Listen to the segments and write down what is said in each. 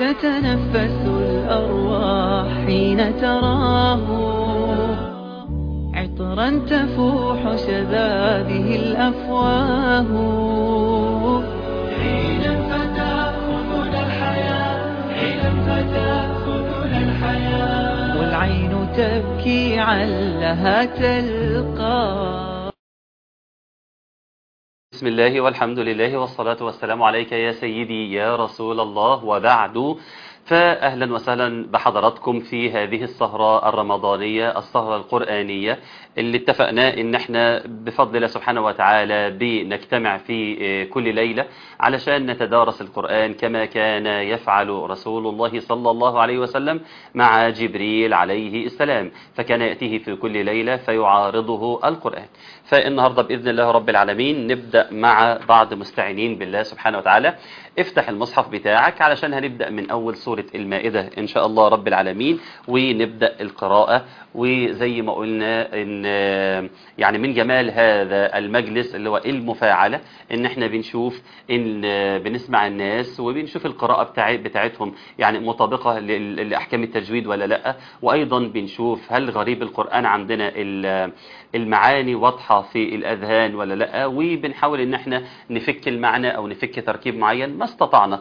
تتنفس الأرواح حين تراه عطرا تفوح شذاذه الأفواه حين فتأخذنا الحياة حين فتأخذنا الحياة والعين تبكي علها تلقى بسم الله والحمد لله والصلاة والسلام عليك يا سيدي يا رسول الله وبعد فأهلا وسهلا بحضراتكم في هذه السهرة الرمضانية السهرة القرآنية اللي اتفقنا ان احنا بفضل الله سبحانه وتعالى بنجتمع في كل ليلة علشان نتدارس القرآن كما كان يفعل رسول الله صلى الله عليه وسلم مع جبريل عليه السلام فكان يأتيه في كل ليلة فيعارضه القرآن فالنهاردة بإذن الله رب العالمين نبدأ مع بعض مستعينين بالله سبحانه وتعالى افتح المصحف بتاعك علشان هنبدأ من أول سورة المائدة إن شاء الله رب العالمين ونبدأ القراءة وزي ما قلنا إن يعني من جمال هذا المجلس اللي هو المفاعلة إن احنا بنشوف إن بنسمع الناس وبنشوف القراءة بتاع بتاعتهم يعني مطابقة لأحكام التجويد ولا لأ وأيضا بنشوف هل غريب القرآن عندنا المعاني واضحة في الأذهان ولا لأ وبنحاول إن احنا نفك المعنى أو نفك تركيب معين ما استطعنا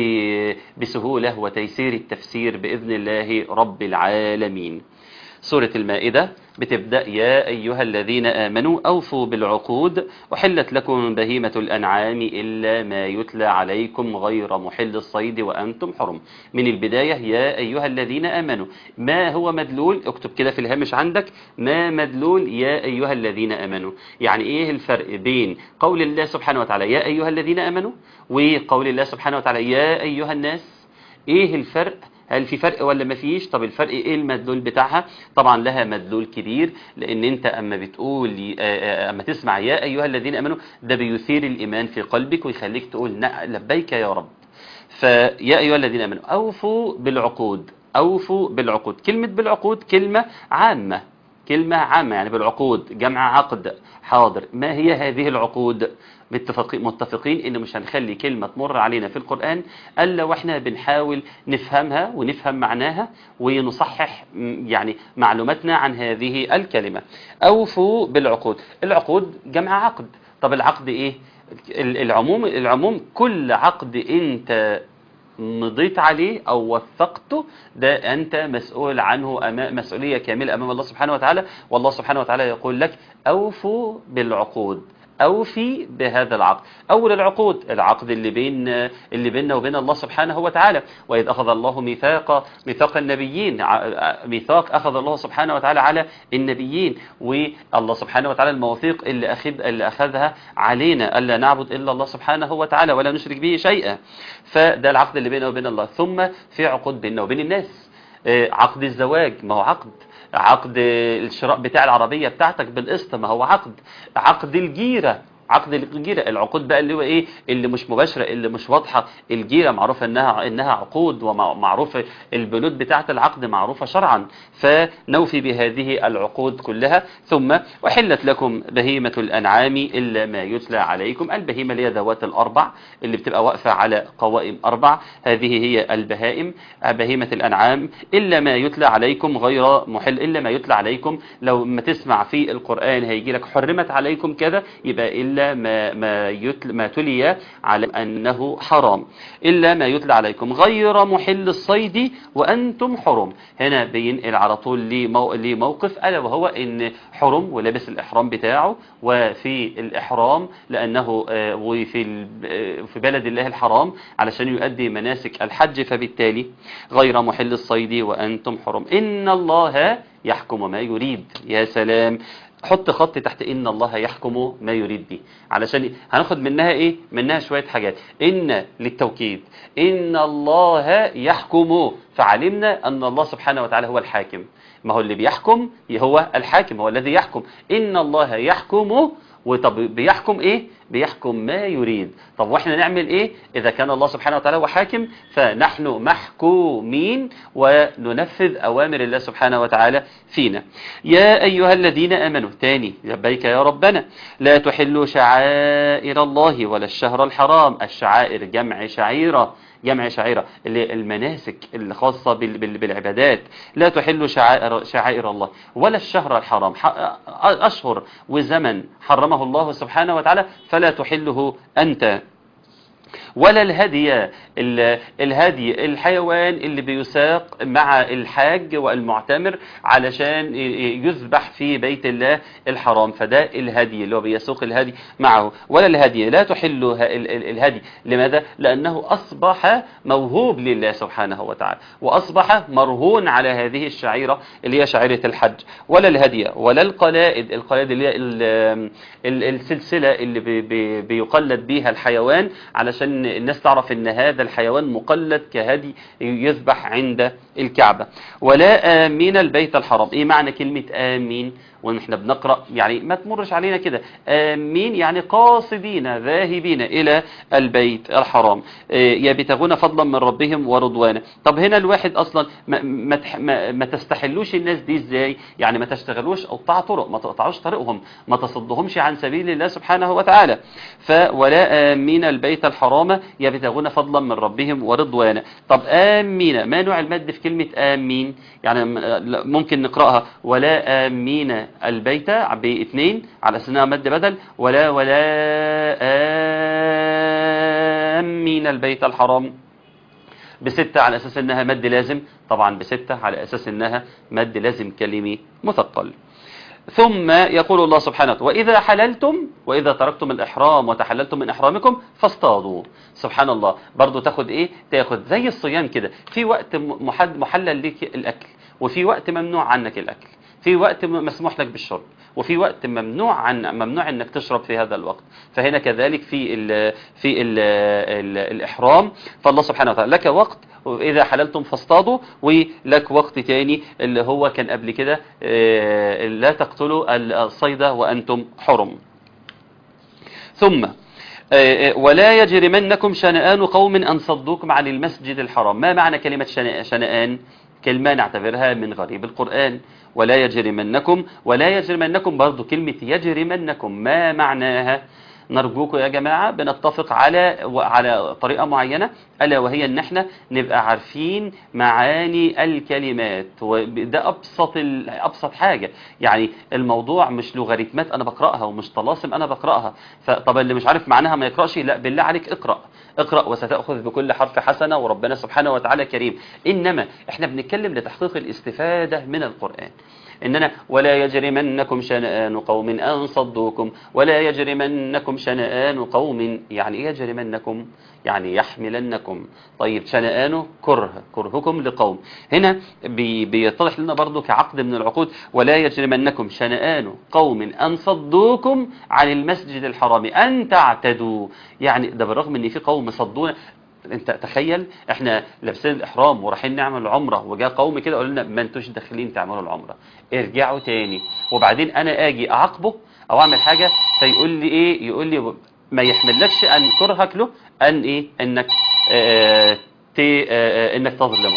بسهولة وتيسير التفسير بإذن الله رب العالمين سورة المائدة بتبدأ يا أيها الذين آمنوا أوفوا بالعقود وحلت لكم بهيمة الأنعام إلا ما يتلى عليكم غير محل الصيد وأنتم حرم من البداية يا أيها الذين آمنوا ما هو مدلول اكتب كده في الهامش عندك ما مدلول يا أيها الذين آمنوا يعني إيه الفرق بين قول الله سبحانه وتعالى يا أيها الذين آمنوا وقول الله سبحانه وتعالى يا أيها الناس إيه الفرق هل في فرق ولا ما فيش طب الفرق ايه المدلول بتاعها طبعا لها مدلول كبير لان انت اما بتقول اما تسمع يا ايها الذين امنوا ده بيثير الايمان في قلبك ويخليك تقول لبيك يا رب فيا ايها الذين امنوا اوفوا بالعقود اوفوا بالعقود كلمة بالعقود كلمة عامة كلمة عامة يعني بالعقود جمع عقد حاضر ما هي هذه العقود متفقين, متفقين ان مش هنخلي كلمة تمر علينا في القرآن الا واحنا بنحاول نفهمها ونفهم معناها ونصحح يعني معلوماتنا عن هذه الكلمة اوفوا بالعقود العقود جمع عقد طب العقد ايه العموم العموم كل عقد انت مضيت عليه او وثقته ده انت مسؤول عنه أمام مسؤولية كاملة امام الله سبحانه وتعالى والله سبحانه وتعالى يقول لك اوفوا بالعقود أوفي بهذا العقد أول العقود العقد اللي بين اللي بيننا وبين الله سبحانه وتعالى وإذ أخذ الله ميثاق ميثاق النبيين ميثاق أخذ الله سبحانه وتعالى على النبيين والله سبحانه وتعالى المواثيق اللي أخذ اللي أخذها علينا ألا نعبد إلا الله سبحانه وتعالى ولا نشرك به شيئا فده العقد اللي بيننا وبين الله ثم في عقود بيننا وبين الناس عقد الزواج ما هو عقد عقد الشراء بتاع العربية بتاعتك بالقسط ما هو عقد عقد الجيرة عقد الجيرة العقود بقى اللي هو ايه اللي مش مباشرة اللي مش واضحة الجيرة معروفة انها انها عقود ومعروفة البنود بتاعة العقد معروفة شرعا فنوفي بهذه العقود كلها ثم وحلت لكم بهيمة الانعام الا ما يتلى عليكم البهيمة اللي هي ذوات الاربع اللي بتبقى واقفة على قوائم اربع هذه هي البهائم بهيمة الانعام الا ما يتلى عليكم غير محل الا ما يتلى عليكم لو ما تسمع في القرآن هيجي لك حرمت عليكم كذا يبقى الا ما ما يتل ما تلي على أنه حرام إلا ما يتلى عليكم غير محل الصيد وأنتم حرم هنا بينقل على طول لموقف ألا وهو إن حرم ولابس الإحرام بتاعه وفي الإحرام لأنه وفي في بلد الله الحرام علشان يؤدي مناسك الحج فبالتالي غير محل الصيد وأنتم حرم إن الله يحكم ما يريد يا سلام حط خط تحت ان الله يحكم ما يريد دي علشان هناخد منها ايه منها شوية حاجات ان للتوكيد ان الله يحكم فعلمنا ان الله سبحانه وتعالى هو الحاكم ما هو اللي بيحكم هو الحاكم هو الذي يحكم ان الله يحكم وطب بيحكم ايه بيحكم ما يريد طب واحنا نعمل ايه اذا كان الله سبحانه وتعالى هو حاكم فنحن محكومين وننفذ اوامر الله سبحانه وتعالى فينا يا ايها الذين امنوا تاني لبيك يا ربنا لا تحلوا شعائر الله ولا الشهر الحرام الشعائر جمع شعيرة جمع شعيرة اللي المناسك الخاصة بال- بال- بالعبادات لا تحل شعائر, شعائر الله ولا الشهر الحرام ح- أشهر وزمن حرمه الله سبحانه وتعالى فلا تحله أنت ولا الهدي ال- الهدي الحيوان اللي بيساق مع الحاج والمعتمر علشان ي- ي- يذبح في بيت الله الحرام فده الهدي اللي هو بيسوق الهدي معه ولا الهدي لا تحل ه- ال- ال- الهدي لماذا؟ لأنه أصبح موهوب لله سبحانه وتعالى وأصبح مرهون على هذه الشعيرة اللي هي شعيرة الحج ولا الهدي ولا القلائد القلائد اللي هي ال- ال- السلسلة اللي بي- بي- بيقلد بيها الحيوان علشان الناس تعرف ان هذا الحيوان مقلد كهدي يذبح عند الكعبة ولا آمين البيت الحرام ايه معنى كلمة آمين ونحن بنقرأ يعني ما تمرش علينا كده آمين يعني قاصدين ذاهبين إلى البيت الحرام إيه، يبتغون فضلا من ربهم ورضوانا طب هنا الواحد أصلا ما, ما, تح- ما, ما تستحلوش الناس دي ازاي يعني ما تشتغلوش قطاع طرق ما تقطعوش طريقهم ما تصدهمش عن سبيل الله سبحانه وتعالى فولا آمين البيت الحرام يبتغون فضلا من ربهم ورضوانا طب آمين ما نوع المد في كلمة آمين يعني م- لا، ممكن نقرأها ولا آمين البيت باثنين على أساس انها مد بدل ولا ولا آمين البيت الحرام بستة على أساس أنها مد لازم طبعا بستة على أساس أنها مد لازم كلمي مثقل ثم يقول الله سبحانه وتعالى وإذا حللتم وإذا تركتم الإحرام وتحللتم من إحرامكم فاصطادوا سبحان الله برضو تاخد إيه تاخد زي الصيام كده في وقت م- محد محلل لك الأكل وفي وقت ممنوع عنك الأكل في وقت م- مسموح لك بالشرب وفي وقت ممنوع عن ممنوع انك تشرب في هذا الوقت فهنا كذلك في ال في ال ال الإحرام فالله سبحانه وتعالى لك وقت وإذا حللتم فاصطادوا ولك وقت تاني اللي هو كان قبل كده آه، لا تقتلوا الصيد وأنتم حرم ثم آه، ولا يجرمنكم شنآن قوم أن صدوكم عن المسجد الحرام ما معنى كلمة شنآ- شنآن كلمة نعتبرها من غريب القرآن ولا يجرمنكم ولا يجرمنكم برضو كلمة يجرمنكم ما معناها نرجوكم يا جماعة بنتفق على على طريقة معينة ألا وهي أن احنا نبقى عارفين معاني الكلمات وده أبسط ال- أبسط حاجة يعني الموضوع مش لوغاريتمات أنا بقرأها ومش طلاسم أنا بقرأها فطب اللي مش عارف معناها ما يقرأش لا بالله عليك اقرأ اقرأ وستأخذ بكل حرف حسنة وربنا سبحانه وتعالى كريم إنما احنا بنتكلم لتحقيق الاستفادة من القرآن إننا ولا يجرمنكم شنآن قوم أن صدوكم ولا يجرمنكم شنآن قوم يعني إيه يجرمنكم يعني يحملنكم طيب شنآن كره كرهكم لقوم هنا بي بيتضح لنا برضو كعقد من العقود ولا يجرمنكم شنآن قوم أن صدوكم عن المسجد الحرام أن تعتدوا يعني ده بالرغم ان في قوم صدونا انت تخيل احنا لابسين الاحرام ورايحين نعمل عمره وجاء قوم كده قالوا لنا ما انتوش داخلين تعملوا العمره ارجعوا تاني وبعدين انا اجي اعاقبه او اعمل حاجه فيقول لي ايه يقول لي ما يحملكش ان كرهك له ان ايه انك آه ت- آه آه، انك تظلمه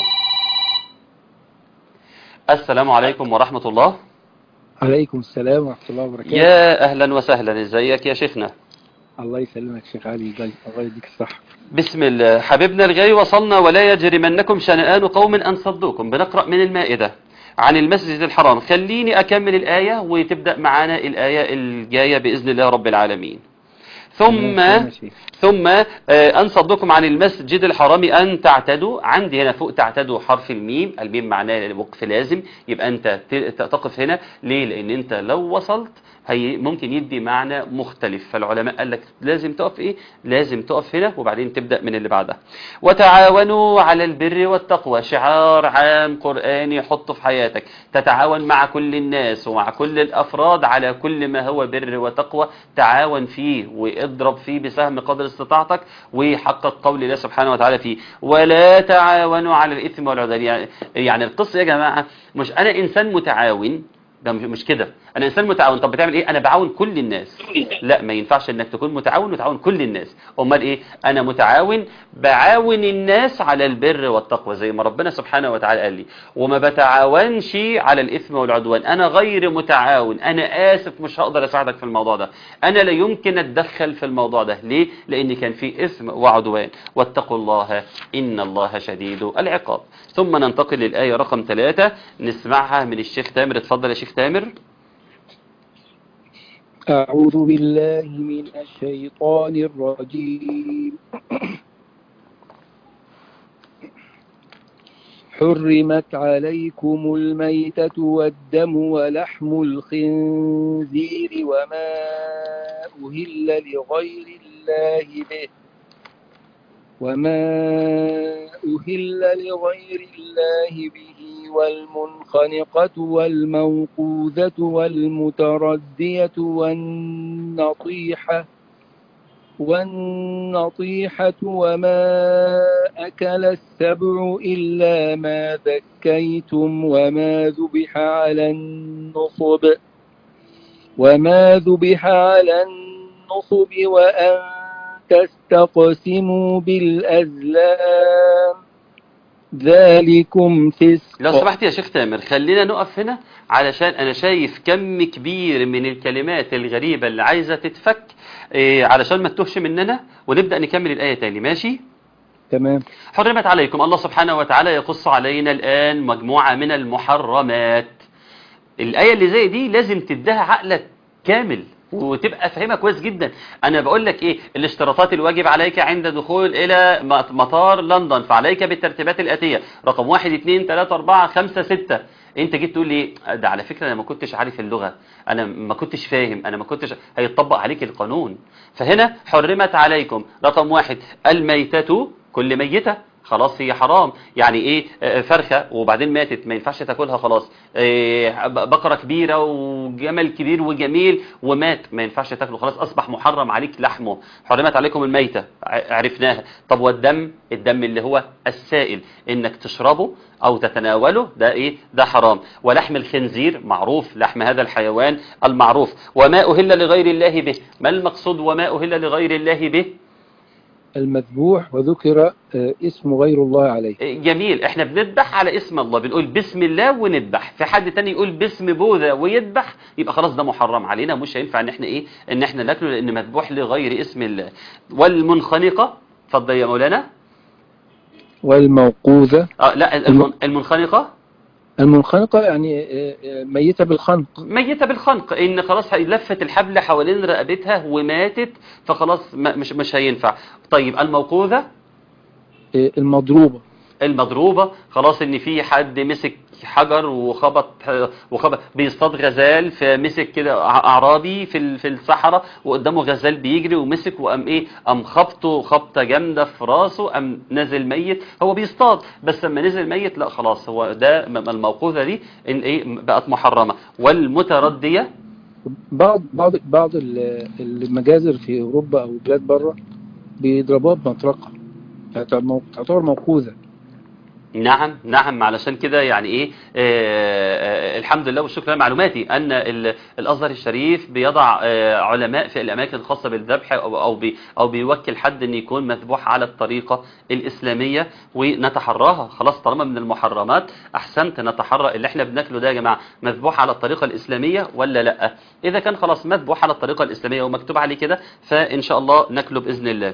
السلام عليكم ورحمه الله عليكم السلام ورحمة الله وبركاته يا اهلا وسهلا ازيك يا شيخنا الله يسلمك شيخ علي جاي الله يديك الصحة بسم الله حبيبنا الغالي وصلنا ولا يجرمنكم شنآن قوم أن صدوكم بنقرأ من المائدة عن المسجد الحرام خليني أكمل الآية وتبدأ معانا الآية الجاية بإذن الله رب العالمين ثم تمام يا شيخ. ثم آه، أن صدكم عن المسجد الحرام أن تعتدوا عندي هنا فوق تعتدوا حرف الميم الميم معناه وقف لازم يبقى أنت ت- تقف هنا ليه لأن أنت لو وصلت هي ممكن يدي معنى مختلف فالعلماء قال لك لازم تقف ايه لازم تقف هنا وبعدين تبدأ من اللي بعدها وتعاونوا على البر والتقوى شعار عام قرآني حطه في حياتك تتعاون مع كل الناس ومع كل الأفراد على كل ما هو بر وتقوى تعاون فيه واضرب فيه بسهم قدر استطاعتك وحقق قول الله سبحانه وتعالى فيه ولا تعاونوا على الإثم والعدوان يعني, يعني القصة يا جماعة مش أنا إنسان متعاون ده مش مش كده انا انسان متعاون طب بتعمل ايه انا بعاون كل الناس لا ما ينفعش انك تكون متعاون وتعاون كل الناس امال ايه انا متعاون بعاون الناس على البر والتقوى زي ما ربنا سبحانه وتعالى قال لي وما بتعاونش على الاثم والعدوان انا غير متعاون انا اسف مش هقدر اساعدك في الموضوع ده انا لا يمكن اتدخل في الموضوع ده ليه لان كان في اثم وعدوان واتقوا الله ان الله شديد العقاب ثم ننتقل للايه رقم ثلاثة نسمعها من الشيخ تامر اتفضل يا شيخ تامر أعوذ بالله من الشيطان الرجيم حرمت عليكم الميتة والدم ولحم الخنزير وما أهل لغير الله به وما أهل لغير الله به والمنخنقة والموقوذة والمتردية والنطيحة والنطيحة وما أكل السبع إلا ما ذكيتم وما ذبح على النصب وما ذبح على النصب وأن تستقسموا بالأزلام ذلكم فسق لو سمحت يا شيخ تامر خلينا نقف هنا علشان انا شايف كم كبير من الكلمات الغريبة اللي عايزة تتفك إيه علشان ما تتوهش مننا ونبدأ نكمل الآية تاني ماشي تمام حرمت عليكم الله سبحانه وتعالى يقص علينا الآن مجموعة من المحرمات الآية اللي زي دي لازم تديها عقلك كامل وتبقى فاهمها كويس جدا انا بقول لك ايه الاشتراطات الواجب عليك عند دخول الى مطار لندن فعليك بالترتيبات الاتيه رقم واحد اتنين تلاتة اربعة خمسة ستة انت جيت تقول لي ده على فكرة انا ما كنتش عارف اللغة انا ما كنتش فاهم انا ما كنتش هيطبق عليك القانون فهنا حرمت عليكم رقم واحد الميتة كل ميتة خلاص هي حرام يعني ايه آه، فرخة وبعدين ماتت ما ينفعش تاكلها خلاص آه، بقرة كبيرة وجمل كبير وجميل ومات ما ينفعش تاكله خلاص اصبح محرم عليك لحمه حرمت عليكم الميتة ع- عرفناها طب والدم الدم اللي هو السائل انك تشربه او تتناوله ده ايه ده حرام ولحم الخنزير معروف لحم هذا الحيوان المعروف وما اهل لغير الله به ما المقصود وما اهل لغير الله به المذبوح وذكر آه، اسم غير الله عليه جميل احنا بنذبح على اسم الله بنقول بسم الله ونذبح في حد تاني يقول باسم بوذا ويذبح يبقى خلاص ده محرم علينا مش هينفع ان احنا ايه ان احنا ناكله لان مذبوح لغير اسم الله والمنخنقة اتفضل يا مولانا والموقوذة اه لا المن- المنخنقة المنخنقة يعني آه، آه، ميتة بالخنق ميتة بالخنق ان خلاص هي- لفت الحبل حوالين رقبتها وماتت فخلاص ما- مش مش هينفع طيب الموقوذة آه، المضروبة المضروبة خلاص ان في حد مسك حجر وخبط وخبط بيصطاد غزال فمسك كده اعرابي في ال- في الصحراء وقدامه غزال بيجري ومسك وقام ايه قام خبطه خبطه جامده في راسه قام نزل ميت هو بيصطاد بس لما نزل ميت لا خلاص هو ده م- الموقوذه دي ان ايه بقت محرمه والمترديه بعض بعض بعض ال- المجازر في أوروبا أو بلاد بره بيضربوها بمطرقة تعتبر تعتبر موقوذة نعم نعم علشان كده يعني ايه آه آه الحمد لله والشكر على معلوماتي ان ال- الازهر الشريف بيضع آه علماء في الاماكن الخاصه بالذبح او او, بي او بيوكل حد ان يكون مذبوح على الطريقه الاسلاميه ونتحراها خلاص طالما من المحرمات احسنت نتحرى اللي احنا بناكله ده يا جماعه مذبوح على الطريقه الاسلاميه ولا لا اذا كان خلاص مذبوح على الطريقه الاسلاميه ومكتوب عليه كده فان شاء الله ناكله باذن الله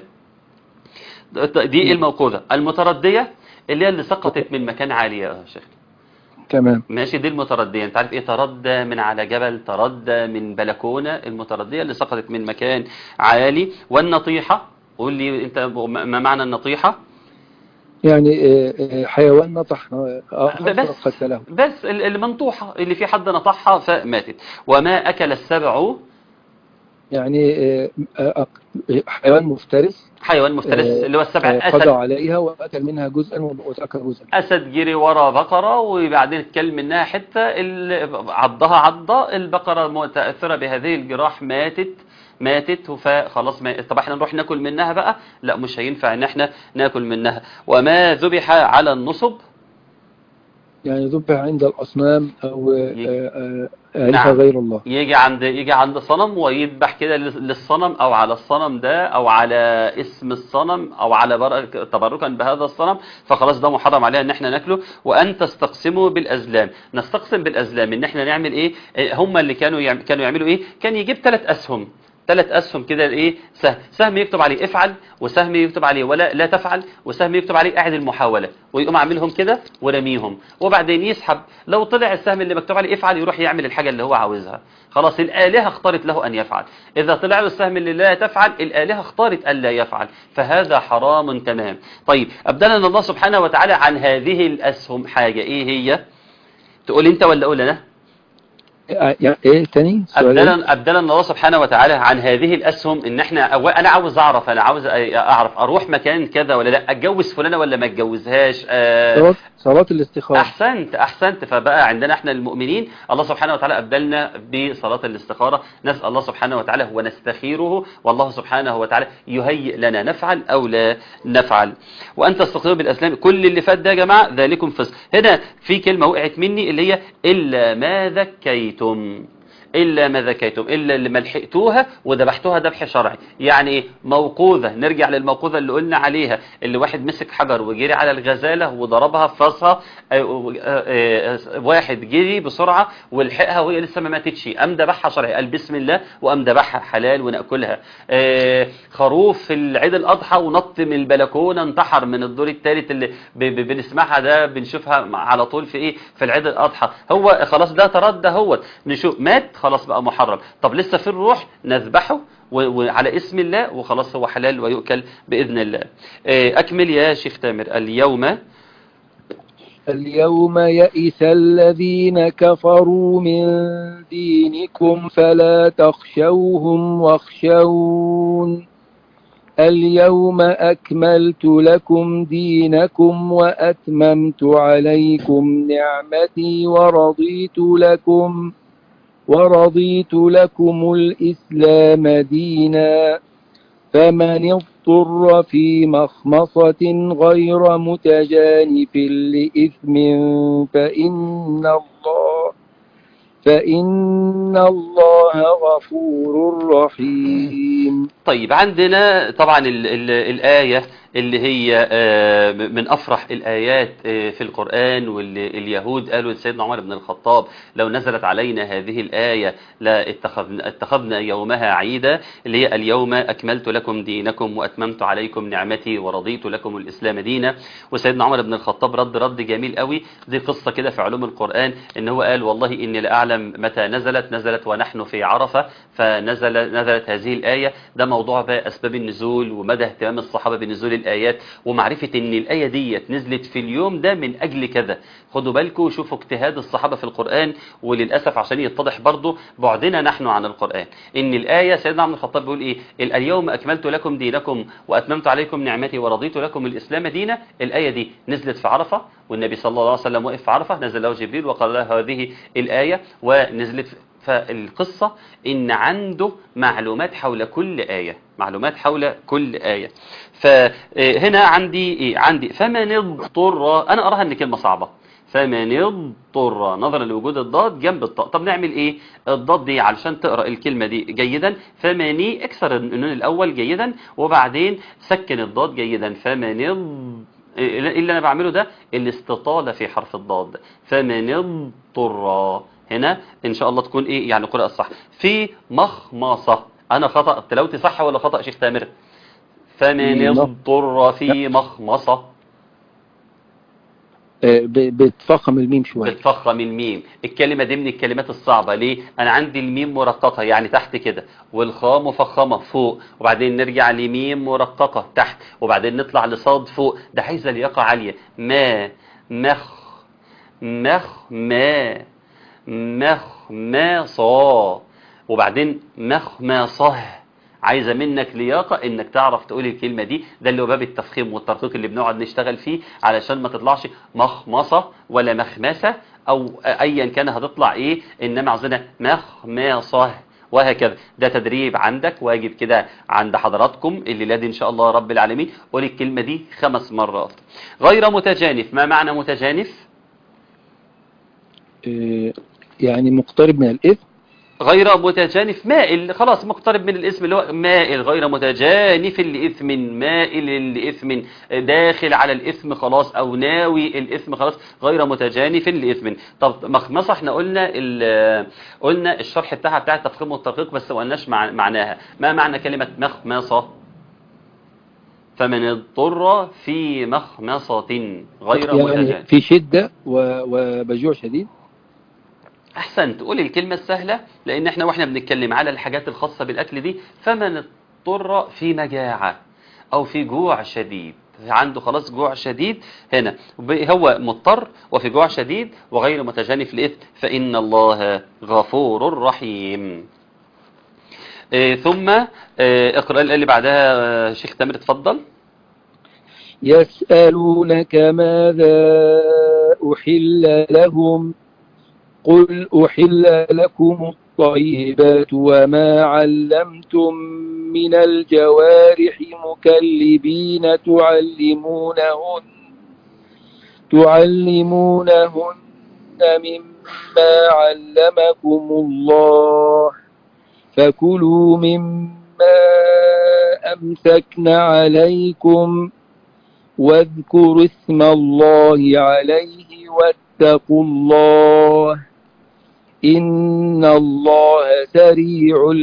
دي الموقوذه المترديه اللي هي اللي سقطت من مكان عالي يا شيخ تمام ماشي دي المتردية انت عارف ايه تردى من على جبل تردى من بلكونة المتردية اللي سقطت من مكان عالي والنطيحة قول لي انت ما معنى النطيحة يعني آه، آه، حيوان نطح آه، بس قتله بس ال- المنطوحة اللي في حد نطحها فماتت وما أكل السبع يعني آه، آه، آه، حيوان مفترس حيوان مفترس آه، اللي هو السبع آه، قضى أسد عليها وأكل منها جزءا وترك جزءا أسد جري ورا بقرة وبعدين كل منها حتة ال- عضها عضة البقرة متأثرة بهذه الجراح ماتت ماتت فخلاص ما طب احنا نروح ناكل منها بقى لا مش هينفع ان احنا ناكل منها وما ذبح على النصب يعني ذبح عند الأصنام أو ي- آه، آه، آلهة نعم. غير الله يجي عند يجي عند صنم ويذبح كده لل- للصنم او على الصنم ده او على اسم الصنم او على برك تبركا بهذا الصنم فخلاص ده محرم عليها ان احنا ناكله وان تستقسموا بالازلام نستقسم بالازلام ان احنا نعمل ايه إيه، هم اللي كانوا يعم- كانوا يعملوا ايه كان يجيب ثلاث اسهم ثلاث اسهم كده ايه سهم سهم يكتب عليه افعل وسهم يكتب عليه ولا لا تفعل وسهم يكتب عليه اعد المحاوله ويقوم عاملهم كده ورميهم وبعدين يسحب لو طلع السهم اللي مكتوب عليه افعل يروح يعمل الحاجه اللي هو عاوزها خلاص الالهه اختارت له ان يفعل اذا طلع له السهم اللي لا تفعل الالهه اختارت الا يفعل فهذا حرام تمام طيب ابدلنا الله سبحانه وتعالى عن هذه الاسهم حاجه ايه هي تقول انت ولا اقول انا آه، يعني إيه تاني سؤال إيه؟ أبدلنا أبدلنا الله سبحانه وتعالى عن هذه الأسهم إن إحنا أو أنا عاوز أعرف أنا عاوز أعرف أروح مكان كذا ولا لا أتجوز فلانة ولا ما أتجوزهاش آه، صلاة صلاة الاستخارة أحسنت أحسنت فبقى عندنا إحنا المؤمنين الله سبحانه وتعالى أبدلنا بصلاة الاستخارة نسأل الله سبحانه وتعالى ونستخيره والله سبحانه وتعالى يهيئ لنا نفعل أو لا نفعل وأن تستقيموا بالأسلام كل اللي فات ده يا جماعة ذلكم فسق هنا في كلمة وقعت مني اللي هي إلا ما ذكيتم إلا ما ذكيتم إلا اللي ما لحقتوها وذبحتوها ذبح شرعي يعني إيه موقوذة نرجع للموقوذة اللي قلنا عليها اللي واحد مسك حجر وجري على الغزالة وضربها في راسها آه، آه، آه، واحد جري بسرعة ولحقها وهي لسه ما ماتتش قام ذبحها شرعي قال بسم الله وقام ذبحها حلال وناكلها آه، خروف في العيد الأضحى ونط من البلكونة انتحر من الدور الثالث اللي ب- ب- بنسمعها ده بنشوفها على طول في ايه في العيد الأضحى هو خلاص ده تردى هو نشوف مات خلاص بقى محرم طب لسه في الروح نذبحه و- وعلى اسم الله وخلاص هو حلال ويؤكل بإذن الله آه، أكمل يا شيخ تامر اليوم اليوم يئس الذين كفروا من دينكم فلا تخشوهم واخشون اليوم أكملت لكم دينكم وأتممت عليكم نعمتي ورضيت لكم ورضيت لكم الإسلام دينا فمن اضطر في مخمصة غير متجانف لإثم فإن الله فإن الله غفور رحيم طيب عندنا طبعا ال ال الآية اللي هي آه، من أفرح الآيات آه، في القرآن واللي اليهود قالوا لسيدنا عمر بن الخطاب لو نزلت علينا هذه الآية لا اتخذنا, اتخذنا يومها عيدا اللي هي اليوم أكملت لكم دينكم وأتممت عليكم نعمتي ورضيت لكم الإسلام دينا وسيدنا عمر بن الخطاب رد رد جميل قوي دي قصة كده في علوم القرآن إن هو قال والله إني لأعلم متى نزلت نزلت ونحن في عرفة فنزل نزلت هذه الآية ده موضوع بقى أسباب النزول ومدى اهتمام الصحابة بنزول الآيات ومعرفة إن الآية ديت نزلت في اليوم ده من أجل كذا خدوا بالكم وشوفوا اجتهاد الصحابة في القرآن وللأسف عشان يتضح برضو بعدنا نحن عن القرآن إن الآية سيدنا عمر الخطاب بيقول إيه اليوم أكملت لكم دينكم وأتممت عليكم نعمتي ورضيت لكم الإسلام دينا الآية دي نزلت في عرفة والنبي صلى الله عليه وسلم وقف في عرفة نزل له جبريل وقال له هذه الآية ونزلت في فالقصة إن عنده معلومات حول كل آية معلومات حول كل آية فهنا عندي إيه؟ عندي فمن اضطر أنا أراها إن كلمة صعبة فمن اضطر نظرا لوجود الضاد جنب الطاء طب نعمل ايه الضاد دي علشان تقرا الكلمه دي جيدا فمني اكسر النون الاول جيدا وبعدين سكن الضاد جيدا فمن اض- اللي انا بعمله ده الاستطاله في حرف الضاد فمن اضطر هنا ان شاء الله تكون ايه يعني قراءه صح في مخمصه انا خطا تلاوتي صح ولا خطا شيخ تامر فمن مخ- اضطر في مخمصه آه، ب- بتفخم الميم شوية بتفخم الميم الكلمة دي من الكلمات الصعبة ليه أنا عندي الميم مرققة يعني تحت كده والخاء مفخمة فوق وبعدين نرجع لميم مرققة تحت وبعدين نطلع لصاد فوق ده عايزة لياقة عالية ما مخ مخ ما مخ ما صا وبعدين مخ ما صه عايزة منك لياقة انك تعرف تقول الكلمة دي ده اللي هو باب التفخيم والترقيق اللي بنقعد نشتغل فيه علشان ما تطلعش مخمصة ولا مخمسة او ايا كان هتطلع ايه انما عاوزينها مخمصة وهكذا ده تدريب عندك واجب كده عند حضراتكم اللي لادي ان شاء الله رب العالمين قول الكلمة دي خمس مرات غير متجانف ما معنى متجانف آه، يعني مقترب من الإثم غير متجانف مائل خلاص مقترب من الاسم اللي هو مائل غير متجانف لإثم مائل لإثم داخل على الإثم خلاص أو ناوي الإثم خلاص غير متجانف لإثم طب مخمصة احنا قلنا ال- قلنا الشرح بتاعها بتاع التفخيم والتدقيق بس ما قلناش مع معناها ما معنى كلمة مخمصة فمن اضطر في مخمصة غير يعني متجانف في شدة و- وبجوع شديد احسنت قول الكلمة السهلة لان احنا واحنا بنتكلم على الحاجات الخاصة بالاكل دي فمن اضطر في مجاعة او في جوع شديد عنده خلاص جوع شديد هنا هو مضطر وفي جوع شديد وغير متجانف لإثم فإن الله غفور رحيم آه، ثم آه، اقرأ الآية اللي بعدها آه، شيخ تامر اتفضل يسألونك ماذا أحل لهم قل أحل لكم الطيبات وما علمتم من الجوارح مكلبين تعلمونهن تعلمونهن مما علمكم الله فكلوا مما أمسكن عليكم واذكروا اسم الله عليه واتقوا الله إن الله سريع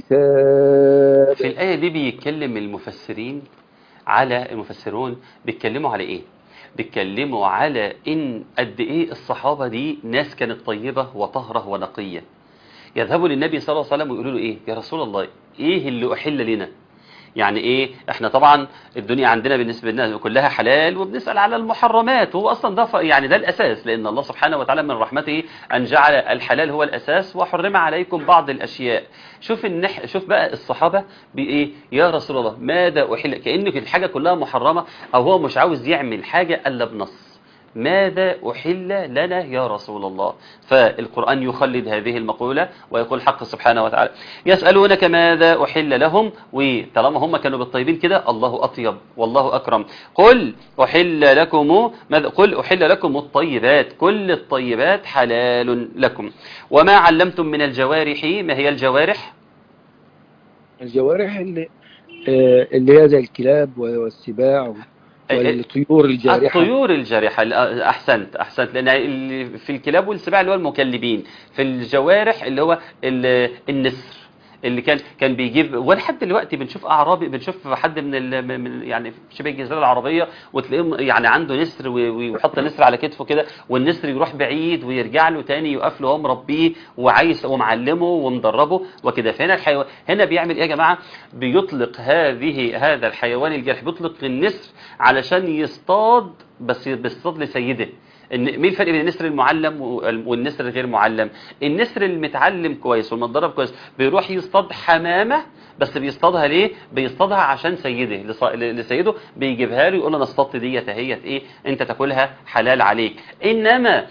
الحساب في الآية دي بيتكلم المفسرين على المفسرون بيتكلموا على إيه؟ بيتكلموا على إن قد إيه الصحابة دي ناس كانت طيبة وطهرة ونقية يذهبوا للنبي صلى الله عليه وسلم ويقولوا له إيه؟ يا رسول الله إيه اللي أحل لنا؟ يعني ايه احنا طبعا الدنيا عندنا بالنسبه لنا كلها حلال وبنسال على المحرمات وهو اصلا ده ف- يعني ده الاساس لان الله سبحانه وتعالى من رحمته ان جعل الحلال هو الاساس وحرم عليكم بعض الاشياء شوف النح شوف بقى الصحابه بايه يا رسول الله ماذا احل كان الحاجه كلها محرمه او هو مش عاوز يعمل حاجه الا بنص ماذا أحل لنا يا رسول الله فالقرآن يخلد هذه المقولة ويقول حق سبحانه وتعالى يسألونك ماذا أحل لهم وطالما هم كانوا بالطيبين كده الله أطيب والله أكرم قل أحل لكم ماذا قل أحل لكم الطيبات كل الطيبات حلال لكم وما علمتم من الجوارح ما هي الجوارح الجوارح اللي آه، اللي هي زي الكلاب والسباع والطيور الجارحة الطيور الجارحة أحسنت أحسنت لأن اللي في الكلاب والسباع اللي هو المكلبين في الجوارح اللي هو ال- النسر اللي كان كان بيجيب ولحد دلوقتي بنشوف اعرابي بنشوف حد من, ال من يعني في شبه الجزيره العربيه وتلاقيه يعني عنده نسر و- ويحط نسر على كتفه كده والنسر يروح بعيد ويرجع له تاني يقف له هو مربيه وعايز ومعلمه ومدربه وكده فهنا الحيوان هنا بيعمل ايه يا جماعه بيطلق هذه هذا الحيوان الجارح بيطلق النسر علشان يصطاد بس بيصطاد لسيده ان مين الفرق بين النسر المعلم والنسر الغير معلم النسر المتعلم كويس والمتدرب كويس بيروح يصطاد حمامه بس بيصطادها ليه بيصطادها عشان سيده لص- لسيده بيجيبها له يقول له انا اصطدت ديت اهيت ايه انت تاكلها حلال عليك انما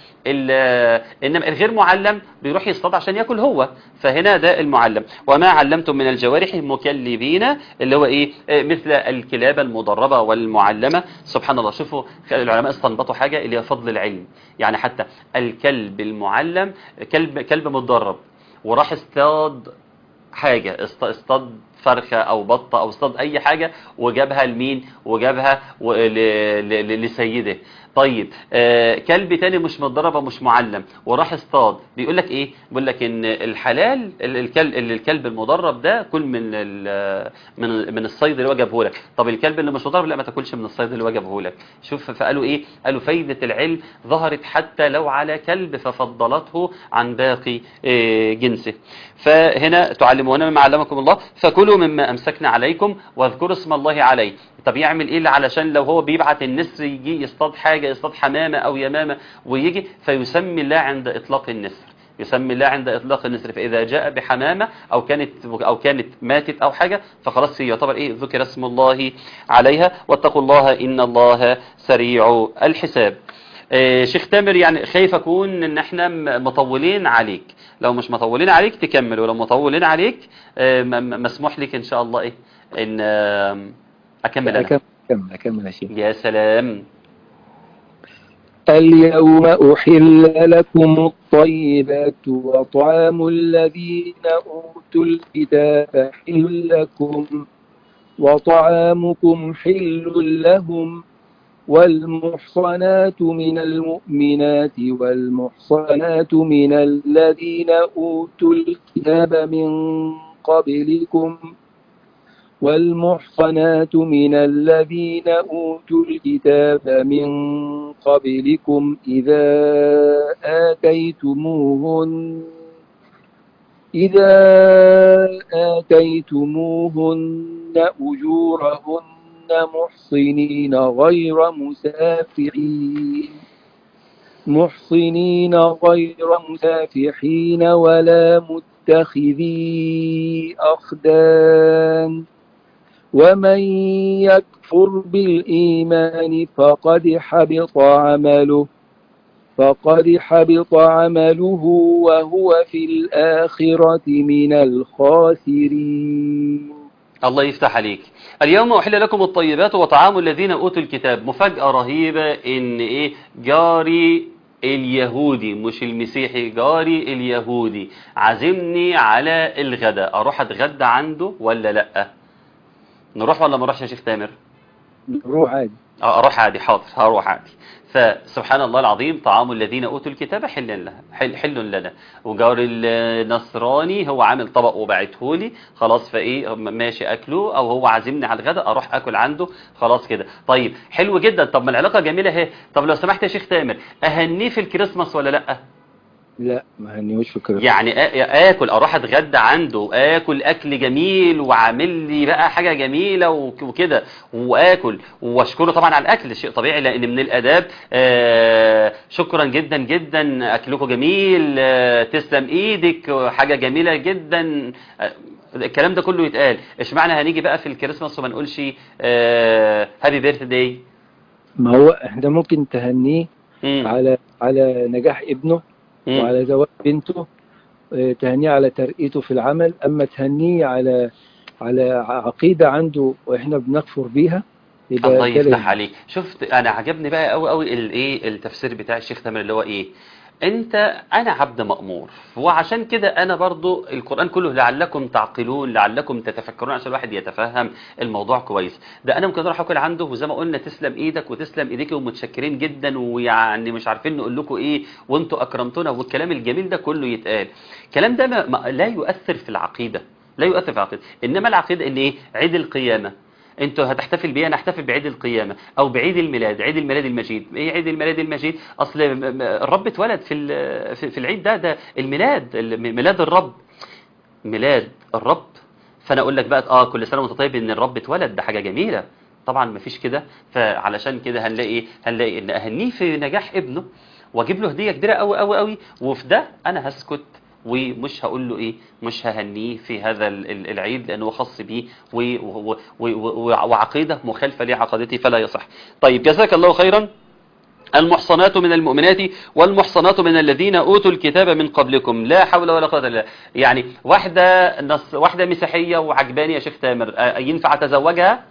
ال- انما الغير معلم بيروح يصطاد عشان ياكل هو فهنا ده المعلم وما علمتم من الجوارح مكلبين اللي هو ايه آه، مثل الكلاب المدربه والمعلمه سبحان الله شوفوا العلماء استنبطوا حاجه اللي هي فضل العلم يعني حتى الكلب المعلم كلب كلب متدرب وراح اصطاد حاجة اصط- اصطاد فرخة او بطة او اصطاد اي حاجة وجابها لمين وجابها و- ل- ل- لسيده طيب آه كلب تاني مش متدرب ومش معلم وراح اصطاد بيقول لك ايه بيقول لك ان الحلال ال- الكلب الكلب المدرب ده كل من ال- من من الصيد اللي هو جابه لك طب الكلب اللي مش مدرب لا ما تاكلش من الصيد اللي هو جابه لك شوف فقالوا ايه قالوا فايدة العلم ظهرت حتى لو على كلب ففضلته عن باقي آه، جنسه فهنا تعلمون مما علمكم الله فكلوا مما امسكنا عليكم واذكروا اسم الله عليه طب يعمل ايه علشان لو هو بيبعت النسر يجي يصطاد حاجة يصطاد حمامة او يمامة ويجي فيسمي الله عند اطلاق النسر يسمي الله عند اطلاق النسر فاذا جاء بحمامه او كانت او كانت ماتت او حاجه فخلاص هي يعتبر ايه ذكر اسم الله عليها واتقوا الله ان الله سريع الحساب آه، شيخ تامر يعني خايف اكون ان احنا م- مطولين عليك لو مش مطولين عليك تكمل ولو مطولين عليك آه، م- م- مسموح لك ان شاء الله ايه ان آه، اكمل انا أكمل أكمل أكمل يا شيخ يا سلام اليوم أحل لكم الطيبات وطعام الذين أوتوا الكتاب حل لكم وطعامكم حل لهم والمحصنات من المؤمنات والمحصنات من الذين أوتوا الكتاب من قبلكم والمحصنات من الذين أوتوا الكتاب من قبلكم إذا آتيتموهن إذا آتيتموهن أجورهن محصنين غير مسافحين محصنين غير مسافحين ولا متخذي أخدان ومن يكفر بالإيمان فقد حبط عمله فقد حبط عمله وهو في الآخرة من الخاسرين الله يفتح عليك اليوم أحل لكم الطيبات وطعام الذين أوتوا الكتاب مفاجأة رهيبة إن إيه جاري اليهودي مش المسيحي جاري اليهودي عازمني على الغداء أروح أتغدى عنده ولا لأ نروح ولا ما نروحش يا شيخ تامر روح عادي اه اروح عادي حاضر هروح عادي فسبحان الله العظيم طعام الذين اوتوا الكتاب حل لنا حل, حل لنا وجار النصراني هو عامل طبق وبعته لي خلاص فايه ماشي اكله او هو عازمني على الغداء اروح اكل عنده خلاص كده طيب حلو جدا طب ما العلاقه جميله اهي طب لو سمحت يا شيخ تامر اهنيه في الكريسماس ولا لا لا ما هنيوش في كده يعني آ- اكل اروح اتغدى عنده اكل اكل جميل وعامل لي بقى حاجه جميله وك- وكده واكل واشكره طبعا على الاكل شيء طبيعي لان من الاداب آه، شكرا جدا جدا اكلكم جميل آه، تسلم ايدك حاجه جميله جدا آه، الكلام ده كله يتقال اشمعنى هنيجي بقى في الكريسماس وما نقولش هابي بيرث داي ما هو احنا ممكن تهنيه على على نجاح ابنه وعلى زواج بنته آه، تهنيه على ترقيته في العمل اما تهنيه على على عقيده عنده واحنا بنكفر بيها يبقى الله كده يفتح عليك شفت انا عجبني بقى قوي قوي الايه التفسير بتاع الشيخ تامر اللي هو ايه انت انا عبد مأمور وعشان كده انا برضو القرآن كله لعلكم تعقلون لعلكم تتفكرون عشان الواحد يتفهم الموضوع كويس ده انا ممكن اروح اكل عنده وزي ما قلنا تسلم ايدك وتسلم ايديك ومتشكرين جدا ويعني مش عارفين نقول لكم ايه وانتوا اكرمتونا والكلام الجميل ده كله يتقال الكلام ده ما ما لا يؤثر في العقيدة لا يؤثر في العقيدة انما العقيدة ان ايه عيد القيامة انتوا هتحتفل بيه انا احتفل بعيد القيامة او بعيد الميلاد عيد الميلاد المجيد ايه عيد الميلاد المجيد اصل م- م- الرب اتولد في ال- في في العيد ده ده الميلاد ال- ميلاد الرب ميلاد الرب فانا اقول لك بقى اه كل سنه وانت طيب ان الرب اتولد ده حاجه جميله طبعا ما فيش كده فعلشان كده هنلاقي هنلاقي ان اهنيه في نجاح ابنه واجيب له هديه كبيره قوي قوي قوي وفي ده انا هسكت ومش هقول له ايه مش ههنيه في هذا ال- ال- العيد لانه هو خاص بيه و- و- و- و- وعقيده مخالفه لعقيدتي فلا يصح طيب جزاك الله خيرا المحصنات من المؤمنات والمحصنات من الذين اوتوا الكتاب من قبلكم لا حول ولا قوه الا بالله يعني واحده نص واحده مسيحيه وعجباني يا شيخ تامر آه، ينفع اتزوجها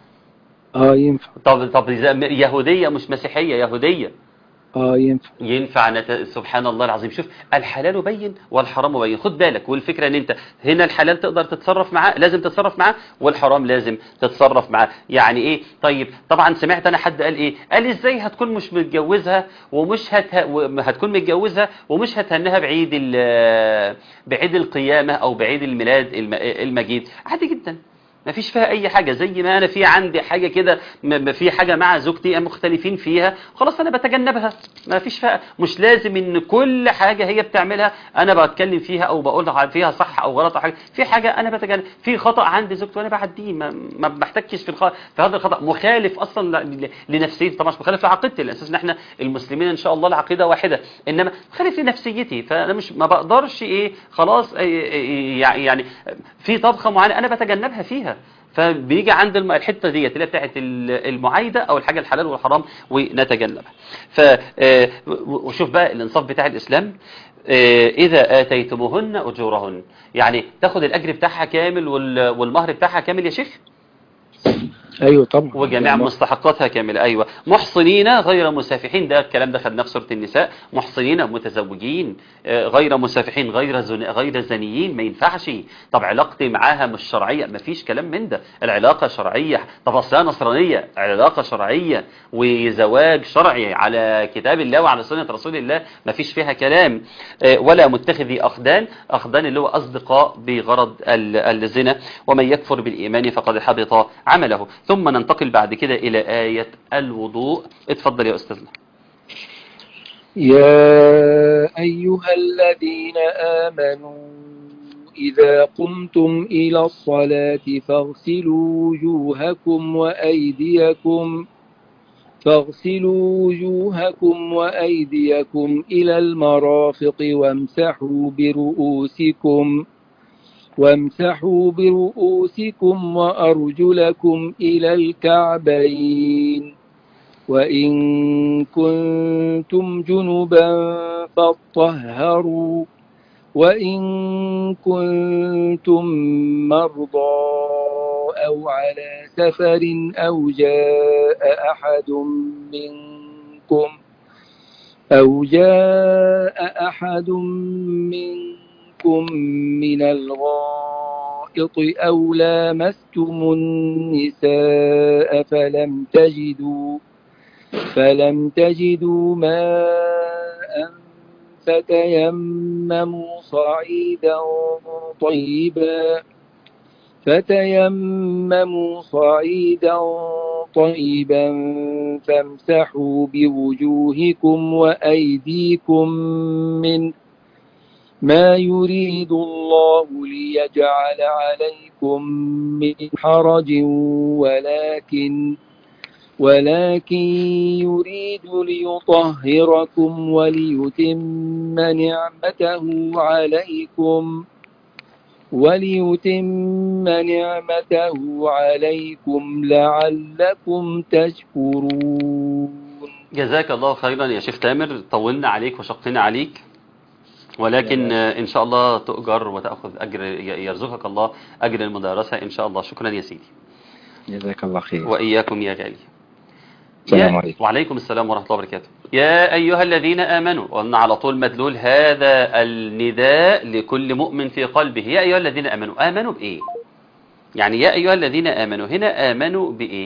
اه ينفع طب طب إذا يهوديه مش مسيحيه يهوديه اه ينفع ينفع نت... سبحان الله العظيم شوف الحلال بين والحرام بين خد بالك والفكرة ان انت هنا الحلال تقدر تتصرف معاه لازم تتصرف معاه والحرام لازم تتصرف معاه يعني ايه طيب طبعا سمعت انا حد قال ايه قال ازاي هتكون مش متجوزها ومش هت... هتكون متجوزها ومش هتهنها بعيد ال... بعيد القيامة او بعيد الميلاد الم... المجيد عادي جدا ما فيش فيها اي حاجة زي ما انا في عندي حاجة كده م- م- في حاجة مع زوجتي مختلفين فيها خلاص انا بتجنبها ما فيش فيها مش لازم ان كل حاجة هي بتعملها انا بتكلم فيها او بقول فيها صح او غلط او حاجة في حاجة انا بتجنب في خطأ عند زوجتي وانا بعديه ما, ما بحتكش في الخ... في هذا الخطأ مخالف اصلا ل... ل- لنفسيتي طبعا مش مخالف لعقيدتي الاساس ان احنا المسلمين ان شاء الله العقيدة واحدة انما مخالف لنفسيتي فانا مش ما بقدرش ايه خلاص إيه إيه يعني في طبخة معينة انا بتجنبها فيها فبيجي عند الم- الحته ديت اللي هي بتاعت ال- المعايده او الحاجه الحلال والحرام ونتجنبها ف آه، و- وشوف بقى الانصاف بتاع الاسلام آه، اذا اتيتموهن اجورهن يعني تاخد الاجر بتاعها كامل وال- والمهر بتاعها كامل يا شيخ ايوه طبعا وجميع مستحقاتها كاملة أيوة محصنين غير مسافحين ده الكلام ده خدناه في سورة النساء محصنين متزوجين آه، غير مسافحين غير زن... غير زنيين ما ينفعش طب علاقتي معاها مش شرعية ما فيش كلام من ده العلاقة شرعية طب أصلها نصرانية علاقة شرعية وزواج شرعي على كتاب الله وعلى سنة رسول الله ما فيش فيها كلام آه، ولا متخذي أخدان أخدان اللي هو أصدقاء بغرض ال- الزنا ومن يكفر بالإيمان فقد حبط عمله ثم ننتقل بعد كده إلى آية الوضوء اتفضل يا أستاذنا يا أيها الذين آمنوا إذا قمتم إلى الصلاة فاغسلوا وجوهكم وأيديكم فاغسلوا وجوهكم وأيديكم إلى المرافق وامسحوا برؤوسكم وامسحوا برؤوسكم وأرجلكم إلى الكعبين وإن كنتم جنبا فاطهروا وإن كنتم مرضى أو على سفر أو جاء أحد منكم أو جاء أحد منكم من الغائط أو لامستم النساء فلم تجدوا فلم تجدوا ماء فتيمموا صعيدا طيبا فتيمموا صعيدا طيبا فامسحوا بوجوهكم وأيديكم منه ما يريد الله ليجعل عليكم من حرج ولكن ولكن يريد ليطهركم وليتم نعمته عليكم وليتم نعمته عليكم لعلكم تشكرون جزاك الله خيرا يا شيخ تامر طولنا عليك وشقنا عليك ولكن آه، إن شاء الله تؤجر وتأخذ أجر يرزقك الله أجر المدارسة إن شاء الله شكرا يا سيدي جزاك الله خير وإياكم يا غالي السلام يا- عليكم. وعليكم السلام ورحمة الله وبركاته يا أيها الذين آمنوا قلنا على طول مدلول هذا النداء لكل مؤمن في قلبه يا أيها الذين آمنوا آمنوا بإيه يعني يا أيها الذين آمنوا هنا آمنوا بإيه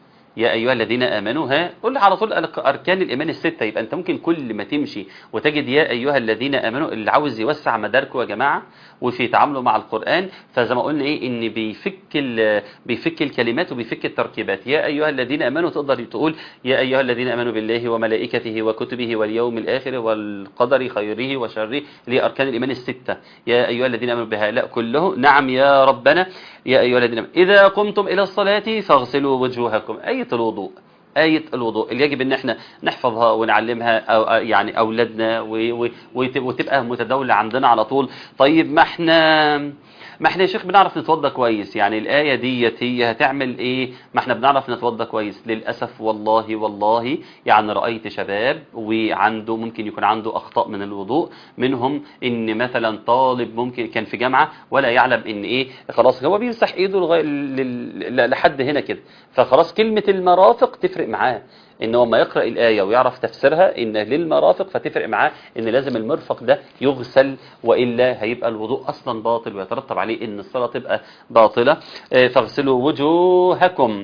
يا أيها الذين آمنوا ها قل على طول أرك- أركان الإيمان الستة يبقى أنت ممكن كل ما تمشي وتجد يا أيها الذين آمنوا اللي عاوز يوسع مداركه يا جماعة وفي تعامله مع القرآن فزي ما قلنا إيه إن بيفك ال- بيفك الكلمات وبيفك التركيبات يا أيها الذين آمنوا تقدر تقول يا أيها الذين آمنوا بالله وملائكته وكتبه واليوم الآخر والقدر خيره وشره اللي هي أركان الإيمان الستة يا أيها الذين آمنوا بهؤلاء كله نعم يا ربنا يا أيها الذين آمنوا إذا قمتم إلى الصلاة فاغسلوا وجوهكم آية الوضوء آية الوضوء اللي يجب ان احنا نحفظها ونعلمها أو يعني اولادنا و- و- وت- وتبقى متداولة عندنا على طول طيب ما احنا ما احنا يا شيخ بنعرف نتوضى كويس يعني الآية ديت هي هتعمل ايه ما احنا بنعرف نتوضى كويس للأسف والله والله يعني رأيت شباب وعنده ممكن يكون عنده أخطاء من الوضوء منهم ان مثلا طالب ممكن كان في جامعة ولا يعلم ان ايه خلاص هو بيمسح ايده لغاية لل- ل- لحد هنا كده فخلاص كلمة المرافق تفرق معاه ان هو ما يقرأ الآية ويعرف تفسيرها ان للمرافق فتفرق معاه ان لازم المرفق ده يغسل وإلا هيبقى الوضوء أصلا باطل ويترتب عليه ان الصلاة تبقى باطلة آه، فاغسلوا وجوهكم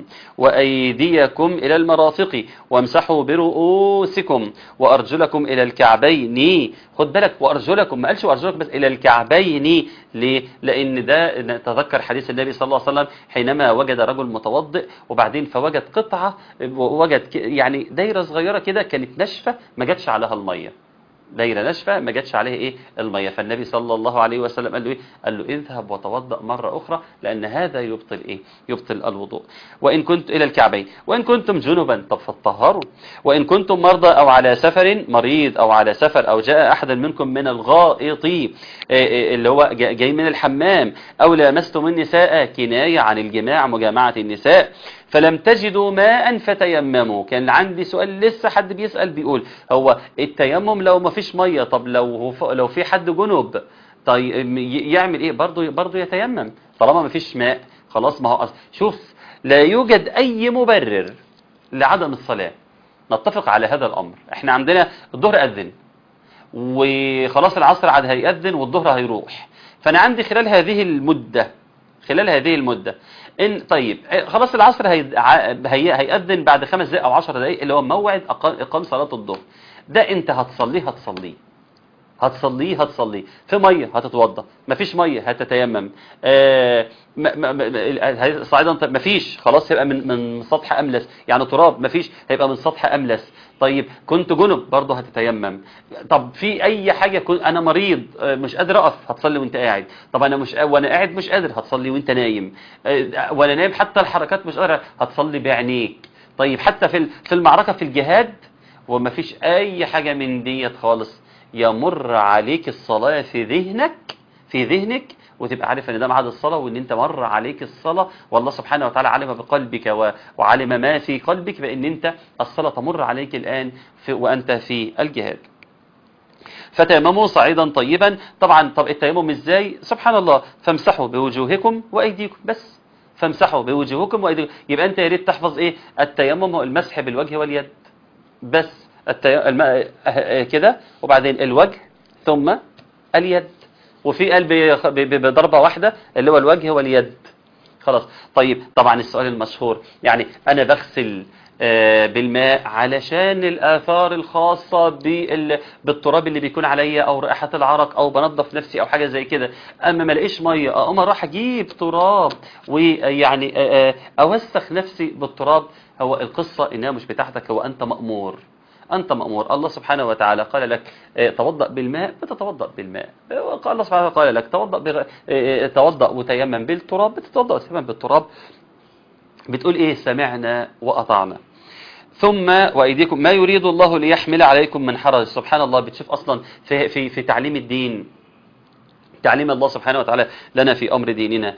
وأيديكم إلى المرافق وامسحوا برؤوسكم وأرجلكم إلى الكعبين خد بالك وأرجلكم ما قالش وأرجلكم بس إلى الكعبين ليه؟ لأن ده نتذكر حديث النبي صلى الله عليه وسلم حينما وجد رجل متوضئ وبعدين فوجد قطعة وجد ك- يعني دايرة صغيرة كده كانت ناشفة ما جاتش عليها المية دايره ناشفه ما جاتش عليها ايه الميه فالنبي صلى الله عليه وسلم قال له ايه قال له اذهب وتوضا مره اخرى لان هذا يبطل ايه يبطل الوضوء وان كنت الى الكعبين وان كنتم جنبا طب فطهروا وان كنتم مرضى او على سفر مريض او على سفر او جاء احد منكم من الغائط إيه إيه اللي هو جا- جاي من الحمام او لامستم النساء كنايه عن الجماع مجامعه النساء فلم تجدوا ماء فتيمموا كان عندي سؤال لسه حد بيسأل بيقول هو التيمم لو ما فيش مية طب لو هو ف- لو في حد جنب طيب ي- يعمل ايه برضه برضه يتيمم طالما ما فيش ماء خلاص ما هو أص... شوف لا يوجد أي مبرر لعدم الصلاة نتفق على هذا الأمر احنا عندنا الظهر أذن وخلاص العصر عاد هيأذن والظهر هيروح فأنا عندي خلال هذه المدة خلال هذه المدة إن طيب خلاص العصر هي... هي... هيأذن بعد خمس دقائق أو عشر دقائق اللي هو موعد إقام صلاة الظهر ده أنت هتصليه هتصليه هتصليه هتصليه في ميه هتتوضى مفيش ميه هتتيمم آه صعيدا مفيش خلاص هيبقى من من سطح املس يعني تراب مفيش هيبقى من سطح املس طيب كنت جنب برضه هتتيمم طب في اي حاجه كنت انا مريض مش قادر اقف هتصلي وانت قاعد طب انا مش وانا قاعد مش قادر هتصلي وانت نايم وانا نايم حتى الحركات مش قادر هتصلي بعينيك طيب حتى في في المعركه في الجهاد ومفيش اي حاجه من ديت خالص يمر عليك الصلاة في ذهنك في ذهنك وتبقى عارف ان ده ميعاد الصلاة وان انت مر عليك الصلاة والله سبحانه وتعالى علم بقلبك وعلم ما في قلبك بان انت الصلاة تمر عليك الان في وانت في الجهاد فتيمموا صعيدا طيبا طبعا طب التيمم ازاي سبحان الله فامسحوا بوجوهكم وايديكم بس فامسحوا بوجوهكم وايديكم يبقى انت يا ريت تحفظ ايه التيمم هو المسح بالوجه واليد بس الماء كده وبعدين الوجه ثم اليد وفي قلب بضربة واحدة اللي هو الوجه واليد خلاص طيب طبعا السؤال المشهور يعني أنا بغسل بالماء علشان الآثار الخاصة بالتراب اللي بيكون عليا أو رائحة العرق أو بنظف نفسي أو حاجة زي كده أما ما لاقيش مية أقوم أروح أجيب تراب ويعني أوسخ نفسي بالتراب هو القصة إنها مش بتاعتك هو أنت مأمور أنت مأمور الله سبحانه وتعالى قال لك توضأ بالماء بتتوضأ بالماء قال الله سبحانه وتعالى قال لك توضأ بغ... توضأ وتيمم بالتراب بتتوضأ وتيمم بالتراب بتقول إيه سمعنا وأطعنا ثم وأيديكم ما يريد الله ليحمل عليكم من حرج سبحان الله بتشوف أصلا في, في, في تعليم الدين تعليم الله سبحانه وتعالى لنا في أمر ديننا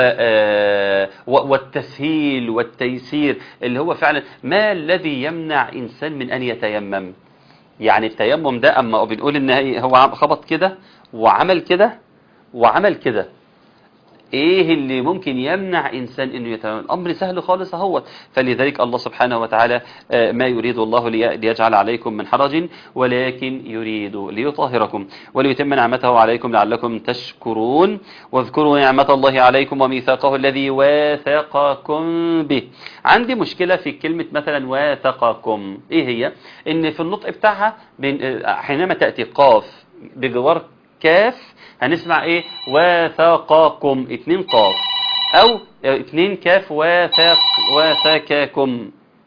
والتسهيل والتيسير اللي هو فعلا ما الذي يمنع إنسان من أن يتيمم يعني التيمم ده أما بنقول إن هو خبط كده وعمل كده وعمل كده ايه اللي ممكن يمنع انسان انه يتمام الامر سهل خالص اهوت فلذلك الله سبحانه وتعالى ما يريد الله ليجعل عليكم من حرج ولكن يريد ليطهركم وليتم نعمته عليكم لعلكم تشكرون واذكروا نعمة الله عليكم وميثاقه الذي واثقكم به عندي مشكلة في كلمة مثلا واثقكم ايه هي ان في النطق بتاعها حينما تأتي قاف بجوار كاف هنسمع ايه وثاقاكم اتنين قاف او اتنين كاف وثاق وثاكاكم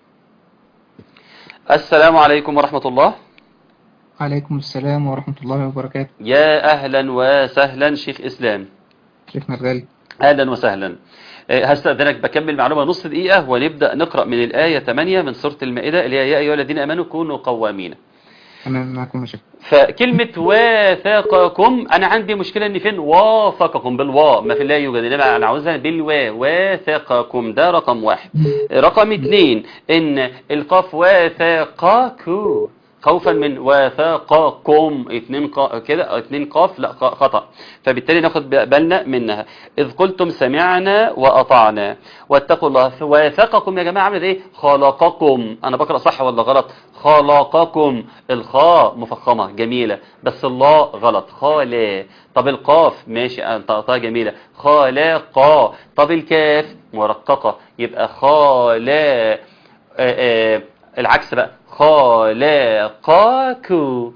السلام عليكم ورحمة الله عليكم السلام ورحمة الله وبركاته يا اهلا وسهلا شيخ اسلام شيخنا الغالي اهلا وسهلا هستأذنك بكمل معلومة نص دقيقة ونبدأ نقرأ من الآية 8 من سورة المائدة اللي هي يا أيها الذين أمنوا كونوا قوامين أنا معكم يا شيخ فكلمة واثقكم أنا عندي مشكلة إن فين واثقكم بالواء ما في لا يوجد إنما أنا عاوزها بالواء واثقكم ده رقم واحد رقم اثنين إن القاف واثقاكو خوفا من واثقكم اتنين قا... كده اتنين قاف لا خطأ فبالتالي ناخد بالنا منها إذ قلتم سمعنا وأطعنا واتقوا الله واثقكم يا جماعة عملت ايه خلقكم أنا بقرأ صح ولا غلط خلقكم الخاء مفخمة جميلة بس الله غلط خالا طب القاف ماشي انطقتها جميلة خلاقا طب الكاف مرققة يبقى خالا آآ آآ العكس بقى خلقاكو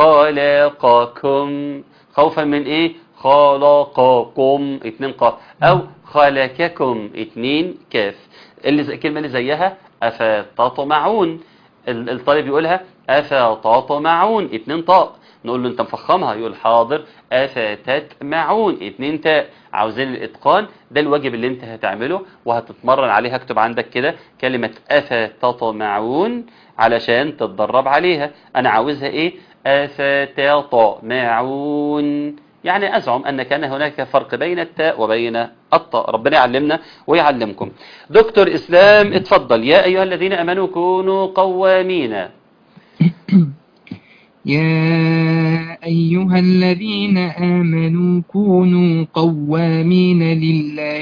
خلقكم خوفا من ايه خلقكم اتنين قاف او خلقكم اتنين كاف اللي زي الكلمة اللي زيها أفتطمعون الطالب يقولها أفتطمعون اتنين طاء نقول له انت مفخمها يقول حاضر أفتتمعون اتنين تاء عاوزين الاتقان ده الواجب اللي انت هتعمله وهتتمرن عليه هكتب عندك كده كلمة أفتطمعون علشان تتدرب عليها انا عاوزها ايه أفتطمعون يعني أزعم أن كان هناك فرق بين التاء وبين الطاء ربنا يعلمنا ويعلمكم دكتور إسلام اتفضل يا أيها الذين أمنوا كونوا قوامين يا أيها الذين آمنوا كونوا قوامين لله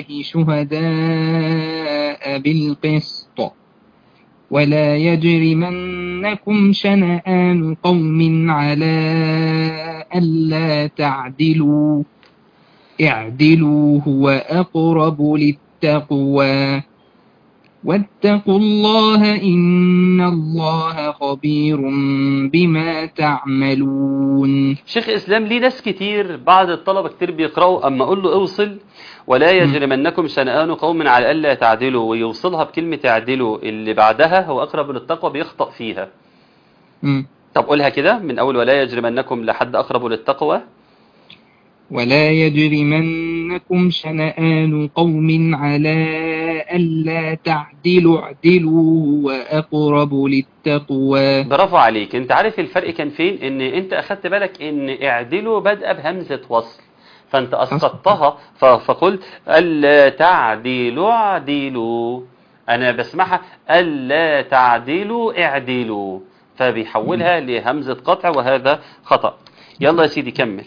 شهداء بالقسط ولا يجرمنكم شنآن قوم على ألا تعدلوا اعدلوا هو أقرب للتقوى واتقوا الله إن الله خبير بما تعملون شيخ إسلام ليه ناس كتير بعض الطلبة كتير بيقرأوا أما أقول له اوصل ولا يجرمنكم شنآن قوم على ألا تعدلوا ويوصلها بكلمة تعدلوا اللي بعدها هو أقرب للتقوى بيخطأ فيها مم. طب قولها كده من أول ولا يجرمنكم لحد أقرب للتقوى ولا يجرمنكم شنآن قوم على ألا تعدلوا اعدلوا وأقرب للتقوى برافو عليك انت عارف الفرق كان فين ان انت اخدت بالك ان اعدلوا بدأ بهمزة وصل فانت اسقطتها ف- فقلت الا تعدلوا اعدلوا انا بسمعها الا تعدلوا اعدلوا فبيحولها لهمزة قطع وهذا خطأ يلا يا سيدي كمل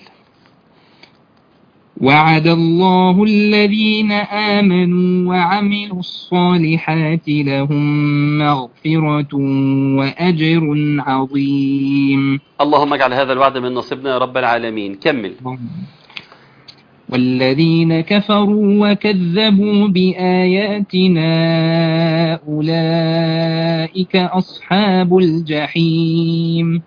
وعد الله الذين آمنوا وعملوا الصالحات لهم مغفرة وأجر عظيم اللهم اجعل هذا الوعد من نصيبنا يا رب العالمين كمل والذين كفروا وكذبوا بآياتنا أولئك أصحاب الجحيم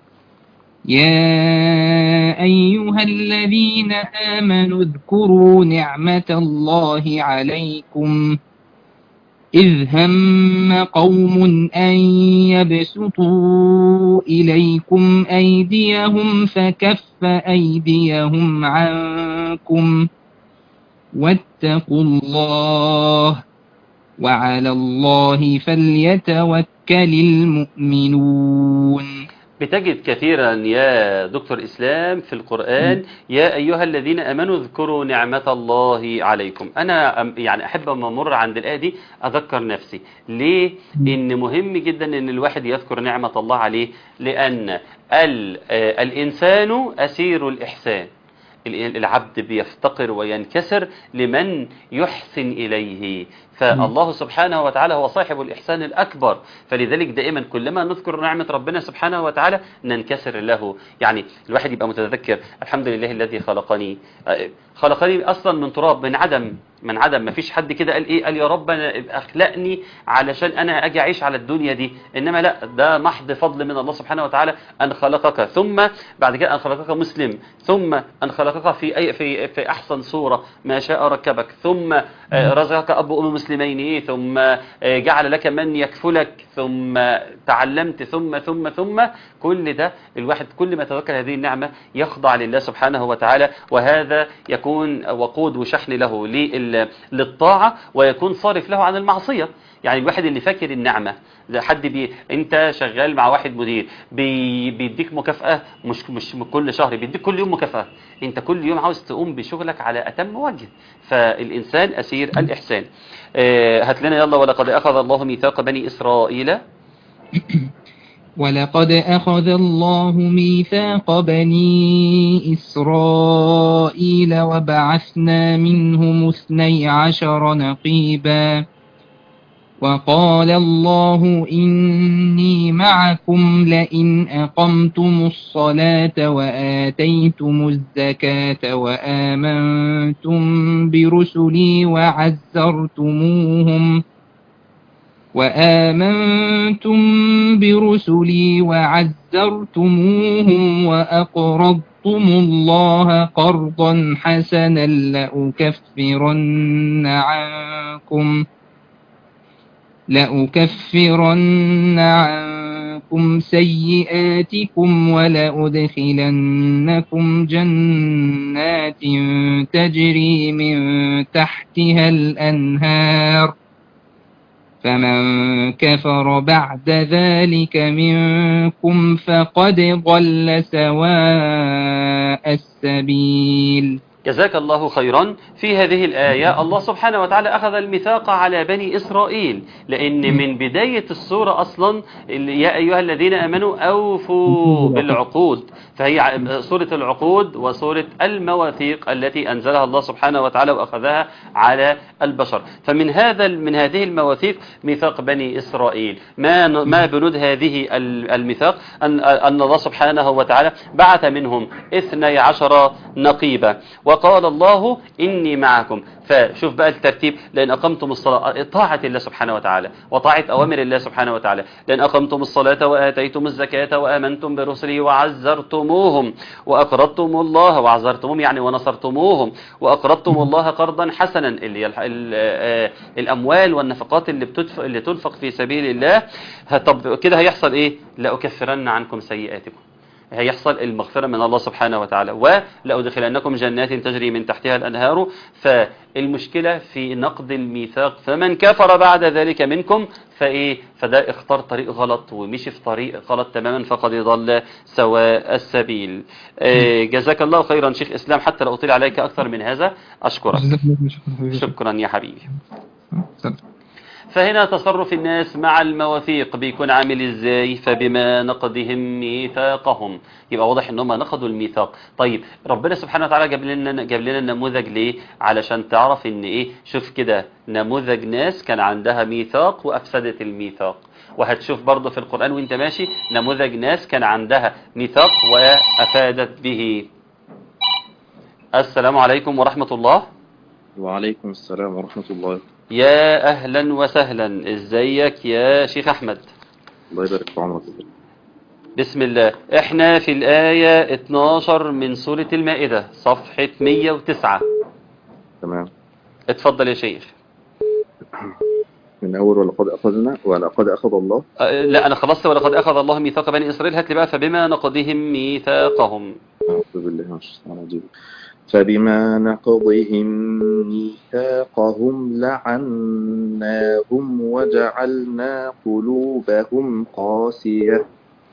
يا أيها الذين آمنوا اذكروا نعمة الله عليكم إذ هم قوم أن يبسطوا إليكم أيديهم فكف أيديهم عنكم واتقوا الله وعلى الله فليتوكل المؤمنون بتجد كثيرا يا دكتور إسلام في القرآن يا أيها الذين أمنوا اذكروا نعمة الله عليكم أنا أم- يعني أحب أما أمر عند الآية دي أذكر نفسي ليه؟ إن مهم جدا إن الواحد يذكر نعمة الله عليه لأن ال- آه، الإنسان أسير الإحسان ال- العبد بيفتقر وينكسر لمن يحسن إليه فالله سبحانه وتعالى هو صاحب الإحسان الأكبر فلذلك دائما كلما نذكر نعمة ربنا سبحانه وتعالى ننكسر له يعني الواحد يبقى متذكر الحمد لله الذي خلقني آه، خلقني أصلا من تراب من عدم من عدم ما فيش حد كده قال ايه قال يا رب انا اخلقني علشان انا اجي اعيش على الدنيا دي انما لا ده محض فضل من الله سبحانه وتعالى ان خلقك ثم بعد كده ان خلقك مسلم ثم ان خلقك في اي في في احسن صوره ما شاء ركبك ثم آه، رزقك اب وام مسلمين ثم آه، جعل لك من يكفلك ثم تعلمت ثم ثم ثم كل ده الواحد كل ما يتذكر هذه النعمه يخضع لله سبحانه وتعالى وهذا يكون وقود وشحن له لل- للطاعه ويكون صارف له عن المعصيه يعني الواحد اللي فاكر النعمه زي حد بي انت شغال مع واحد مدير بي... بيديك مكافاه مش مش كل شهر بيديك كل يوم مكافاه انت كل يوم عاوز تقوم بشغلك على اتم وجه فالانسان اسير الاحسان آه، هات لنا يلا ولقد اخذ الله ميثاق بني اسرائيل ولقد أخذ الله ميثاق بني إسرائيل وبعثنا منهم اثني عشر نقيبا وقال الله إني معكم لئن أقمتم الصلاة وآتيتم الزكاة وآمنتم برسلي وعزرتموهم وآمنتم برسلي وعزرتموهم وأقرضتم الله قرضا حسنا لأكفرن عنكم لأكفرن عنكم سيئاتكم ولأدخلنكم جنات تجري من تحتها الأنهار فمن كفر بعد ذلك منكم فقد ضل سواء السبيل جزاك الله خيرا في هذه الآية الله سبحانه وتعالى أخذ الميثاق على بني إسرائيل لأن من بداية السورة أصلا يا أيها الذين أمنوا أوفوا بالعقود فهي سورة العقود وسورة المواثيق التي أنزلها الله سبحانه وتعالى وأخذها على البشر فمن هذا من هذه المواثيق ميثاق بني إسرائيل ما ما بنود هذه الميثاق أن أن الله سبحانه وتعالى بعث منهم اثني عشر نقيبة وقال الله إني معكم فشوف بقى الترتيب لأن أقمتم الصلاة طاعة الله سبحانه وتعالى وطاعة أوامر الله سبحانه وتعالى لأن أقمتم الصلاة وآتيتم الزكاة وآمنتم برسله وعزرتموهم وأقرضتم الله وعزرتموهم يعني ونصرتموهم وأقرضتم الله قرضا حسنا اللي هي الأموال والنفقات اللي, بتدفق اللي تنفق في سبيل الله طب كده هيحصل إيه لأكفرن عنكم سيئاتكم هيحصل المغفرة من الله سبحانه وتعالى ولأدخلنكم جنات تجري من تحتها الأنهار فالمشكلة في نقد الميثاق فمن كفر بعد ذلك منكم فإيه فده اختار طريق غلط ومشي في طريق غلط تماما فقد ضل سواء السبيل جزاك الله خيرا شيخ إسلام حتى لو أطيل عليك أكثر من هذا أشكرك شكرا يا حبيبي فهنا تصرف الناس مع المواثيق بيكون عامل ازاي فبما نقضهم ميثاقهم يبقى واضح ان هم نقضوا الميثاق طيب ربنا سبحانه وتعالى جاب لنا جاب لنا النموذج ليه علشان تعرف ان ايه شوف كده نموذج ناس كان عندها ميثاق وافسدت الميثاق وهتشوف برضه في القرآن وانت ماشي نموذج ناس كان عندها ميثاق وافادت به السلام عليكم ورحمة الله وعليكم السلام ورحمة الله يا أهلا وسهلا ازيك يا شيخ أحمد الله يبارك في عمرك بسم الله احنا في الآية 12 من سورة المائدة صفحة 109 تمام اتفضل يا شيخ من أول ولقد أخذنا ولقد أخذ الله أه لا أنا خلصت ولقد أخذ الله ميثاق بني إسرائيل هات لي بقى فبما نقضهم ميثاقهم أعوذ بالله من الشيطان الرجيم فبما نقضهم ميثاقهم لعناهم وجعلنا قلوبهم قاسية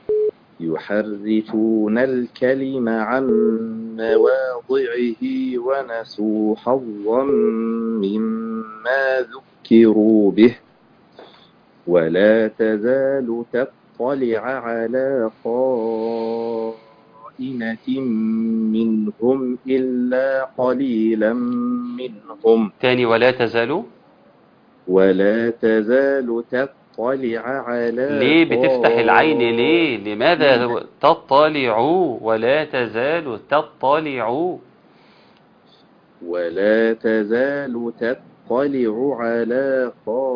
يحرفون الكلم عن مواضعه ونسوا حظا مما ذكروا به ولا تزال تطلع على خائنة منهم إلا قليلا منهم تاني ولا تزالوا ولا تزال تطلع على ليه بتفتح العين ليه لماذا تطلعوا ولا تزال تطلعوا ولا تزال تطلع على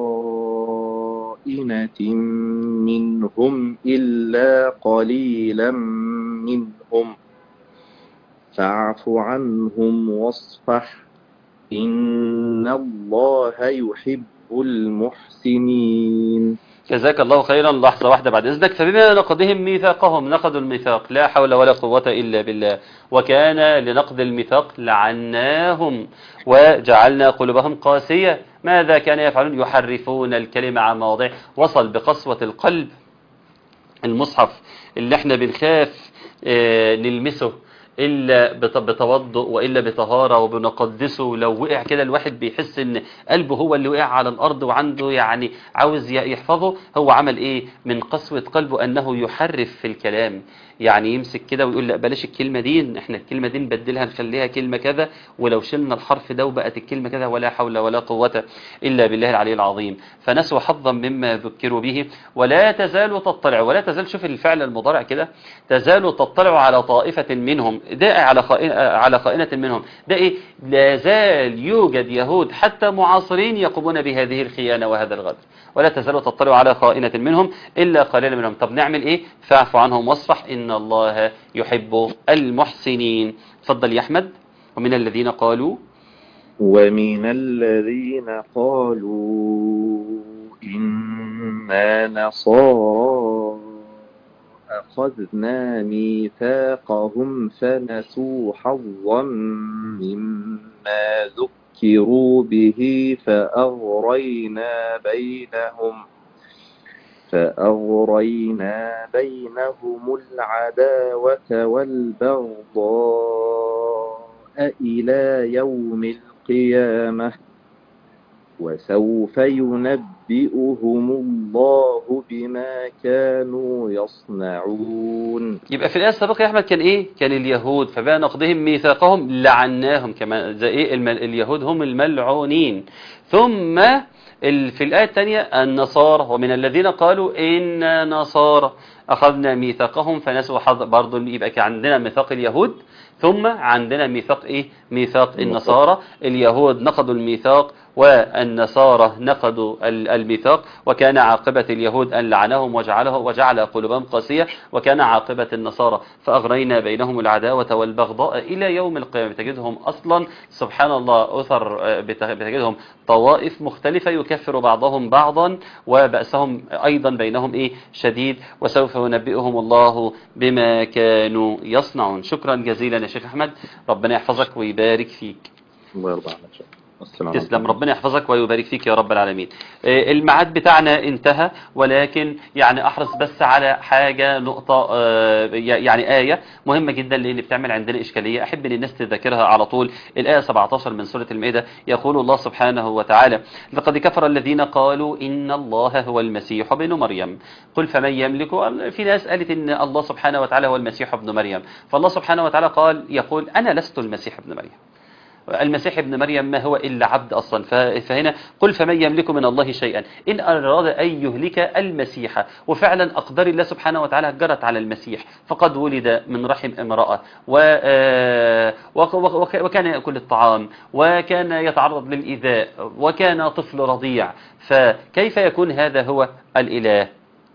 خائنة منهم إلا قليلا منهم فاعف عنهم واصفح إن الله يحب المحسنين جزاك الله خيرا لحظة واحدة بعد إذنك فبما نقضهم ميثاقهم نقضوا الميثاق لا حول ولا قوة إلا بالله وكان لنقض الميثاق لعناهم وجعلنا قلوبهم قاسية ماذا كان يفعلون يحرفون الكلمة عن مواضيع وصل بقسوة القلب المصحف اللي احنا بنخاف اه نلمسه إلا بتوضؤ وإلا بطهارة وبنقدسه لو وقع كده الواحد بيحس إن قلبه هو اللي وقع على الأرض وعنده يعني عاوز يحفظه هو عمل إيه من قسوة قلبه أنه يحرف في الكلام يعني يمسك كده ويقول لا بلاش الكلمة دي احنا الكلمة دي نبدلها نخليها كلمة كذا ولو شلنا الحرف ده وبقت الكلمة كذا ولا حول ولا قوة إلا بالله العلي العظيم فنسوا حظا مما ذكروا به ولا تزال تطلع ولا تزال شوف الفعل المضارع كده تزال تطلع على طائفة منهم ده على خائنة, على خائنة منهم ده إيه لا زال يوجد يهود حتى معاصرين يقومون بهذه الخيانة وهذا الغدر ولا تزال تطلع على خائنة منهم إلا قليلا منهم طب نعمل إيه فاعف عنهم واصفح إن الله يحب المحسنين تفضل يا أحمد ومن الذين قالوا ومن الذين قالوا إنا نصارى أخذنا ميثاقهم فنسوا حظا مما ذكروا به فأغرينا بينهم فأغرينا بينهم العداوة والبغضاء إلى يوم القيامة وسوف ينبئهم الله بما كانوا يصنعون يبقى في الآية السابقة يا أحمد كان إيه؟ كان اليهود فبقى نقضهم ميثاقهم لعناهم كما زي إيه المل... اليهود هم الملعونين ثم ال... في الآية الثانية النصارى ومن الذين قالوا إن نصارى أخذنا ميثاقهم فنسوا حظ برضه يبقى كان عندنا ميثاق اليهود ثم عندنا ميثاق إيه؟ ميثاق النصارى اليهود نقضوا الميثاق والنصارى نقضوا الميثاق وكان عاقبة اليهود أن لعنهم وجعله وجعل قلوبهم قاسية وكان عاقبة النصارى فأغرينا بينهم العداوة والبغضاء إلى يوم القيامة تجدهم أصلا سبحان الله أثر بتجدهم طوائف مختلفة يكفر بعضهم بعضا وبأسهم أيضا بينهم إيه شديد وسوف ينبئهم الله بما كانوا يصنعون شكرا جزيلا يا شيخ أحمد ربنا يحفظك ويبارك فيك الله يرضى عنك السلام تسلم عليكم. ربنا يحفظك ويبارك فيك يا رب العالمين آه، الميعاد بتاعنا انتهى ولكن يعني احرص بس على حاجة نقطة آه، يعني آية مهمة جدا لان بتعمل عندنا اشكالية احب ان الناس تذاكرها على طول الآية 17 من سورة المائدة يقول الله سبحانه وتعالى لقد كفر الذين قالوا ان الله هو المسيح ابن مريم قل فمن يملك في ناس قالت ان الله سبحانه وتعالى هو المسيح ابن مريم فالله سبحانه وتعالى قال يقول انا لست المسيح ابن مريم المسيح ابن مريم ما هو إلا عبد أصلا ف- فهنا قل فمن يملك من الله شيئا إن أراد أن يهلك المسيح وفعلا أقدار الله سبحانه وتعالى جرت على المسيح فقد ولد من رحم امرأة و- آه، وك- وك- وكان يأكل الطعام وكان يتعرض للإيذاء وكان طفل رضيع فكيف يكون هذا هو الإله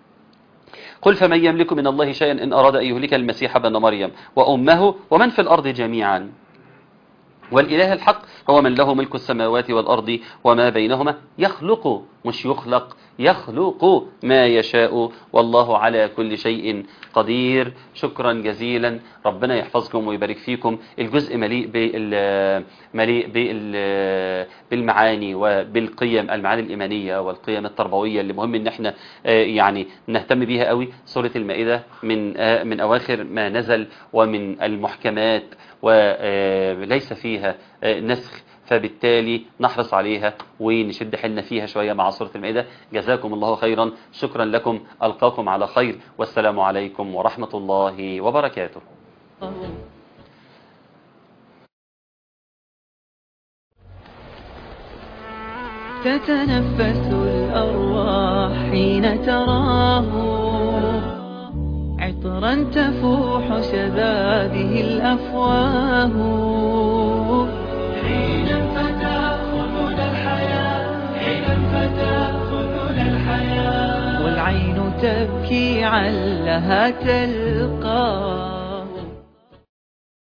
قل فمن يملك من الله شيئا إن أراد أن يهلك المسيح ابن مريم وأمه ومن في الأرض جميعا والإله الحق هو من له ملك السماوات والأرض وما بينهما يخلق مش يخلق يخلق ما يشاء والله على كل شيء قدير شكرا جزيلا ربنا يحفظكم ويبارك فيكم الجزء مليء بال مليء بال بالمعاني وبالقيم المعاني الإيمانية والقيم التربوية اللي مهم ان احنا آه، يعني نهتم بيها قوي سورة المائدة من آه، من أواخر ما نزل ومن المحكمات وليس فيها آه، نسخ فبالتالي نحرص عليها ونشد حيلنا فيها شوية مع سورة المائدة جزاكم الله خيرا شكرا لكم ألقاكم على خير والسلام عليكم ورحمة الله وبركاته تتنفس الأرواح حين تراه عطرا تفوح شذاذه الأفواه حينا فتأخذنا الحياة حينا فتأخذنا الحياة والعين تبكي علها تلقاه